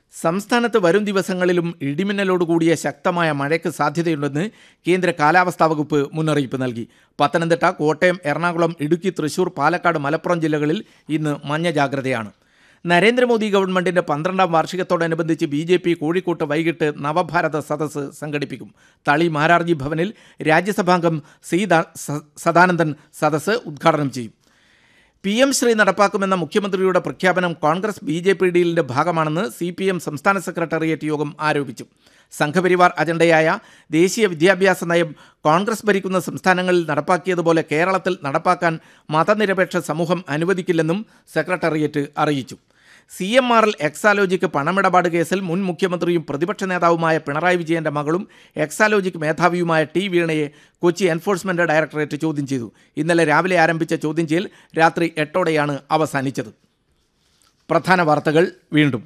സംസ്ഥാനത്ത് വരും ദിവസങ്ങളിലും ഇടിമിന്നലോടുകൂടിയ ശക്തമായ മഴയ്ക്ക് സാധ്യതയുണ്ടെന്ന് കേന്ദ്ര കാലാവസ്ഥാ വകുപ്പ് മുന്നറിയിപ്പ് നൽകി പത്തനംതിട്ട കോട്ടയം എറണാകുളം ഇടുക്കി തൃശൂർ പാലക്കാട് മലപ്പുറം ജില്ലകളിൽ ഇന്ന് മഞ്ഞ ജാഗ്രതയാണ് നരേന്ദ്രമോദി ഗവൺമെന്റിന്റെ പന്ത്രണ്ടാം വാർഷികത്തോടനുബന്ധിച്ച് ബി ജെ പി കോഴിക്കോട്ട് വൈകിട്ട് നവഭാരത സദസ്സ് സംഘടിപ്പിക്കും തളി മാരാർജി ഭവനിൽ രാജ്യസഭാംഗം സി ദാ- സ- സദാനന്ദൻ സദസ്സ് ഉദ്ഘാടനം ചെയ്യും പി എം ശ്രീ നടപ്പാക്കുമെന്ന മുഖ്യമന്ത്രിയുടെ പ്രഖ്യാപനം കോൺഗ്രസ് ബി ജെ പി ഡീലിന്റെ ഭാഗമാണെന്ന് സി പി എം സംസ്ഥാന സെക്രട്ടേറിയറ്റ് യോഗം ആരോപിച്ചു സംഘപരിവാർ അജണ്ടയായ ദേശീയ വിദ്യാഭ്യാസ നയം കോൺഗ്രസ് ഭരിക്കുന്ന സംസ്ഥാനങ്ങളിൽ നടപ്പാക്കിയതുപോലെ കേരളത്തിൽ നടപ്പാക്കാൻ മതനിരപേക്ഷ സമൂഹം അനുവദിക്കില്ലെന്നും സെക്രട്ടേറിയറ്റ് അറിയിച്ചു C M R L Exalogic പണമിടപാട് കേസിൽ മുൻ മുഖ്യമന്ത്രിയും പ്രതിപക്ഷ നേതാവുമായ പിണറായി വിജയന്റെ മകളും എക്സാലോജിക് മേധാവിയുമായ ടി വീണയെ കൊച്ചി എൻഫോഴ്സ്മെന്റ് ഡയറക്ടറേറ്റ് ചോദ്യം ചെയ്തു ഇന്നലെ രാവിലെ ആരംഭിച്ച ചോദ്യം ചെയ്യൽ രാത്രി എട്ടോടെയാണ് അവസാനിച്ചത് പ്രധാന വാർത്തകൾ വീണ്ടും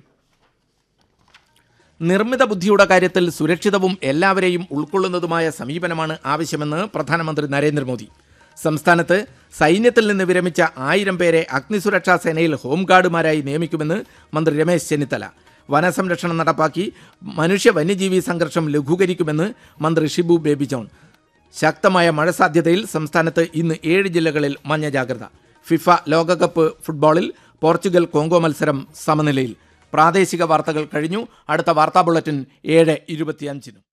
നിർമ്മിത ബുദ്ധിയുടെ കാര്യത്തിൽ സുരക്ഷിതവും എല്ലാവരെയും ഉൾക്കൊള്ളുന്നതുമായ സമീപനമാണ് ആവശ്യമെന്ന് പ്രധാനമന്ത്രി നരേന്ദ്രമോദി സംസ്ഥാനത്ത് സൈന്യത്തിൽ നിന്ന് വിരമിച്ച ആയിരം പേരെ അഗ്നിസുരക്ഷാ സേനയിൽ ഹോംഗാർഡുമാരായി നിയമിക്കുമെന്ന് മന്ത്രി രമേശ് ചെന്നിത്തല വനസംരക്ഷണം നടപ്പാക്കി മനുഷ്യ വന്യജീവി സംഘർഷം ലഘൂകരിക്കുമെന്ന് മന്ത്രി ഷിബു ബേബി ജോൺ ശക്തമായ മഴ സാധ്യതയിൽ സംസ്ഥാനത്ത് ഇന്ന് ഏഴ് ജില്ലകളിൽ മഞ്ഞ ജാഗ്രത ഫിഫ ലോകകപ്പ് ഫുട്ബോളിൽ പോർച്ചുഗൽ കോങ്കോ മത്സരം സമനിലയിൽ പ്രാദേശിക വാർത്തകൾ കഴിഞ്ഞു അടുത്ത വാർത്താ ബുള്ളറ്റിൻ ഏഴ് ഇരുപത്തിയഞ്ചിനും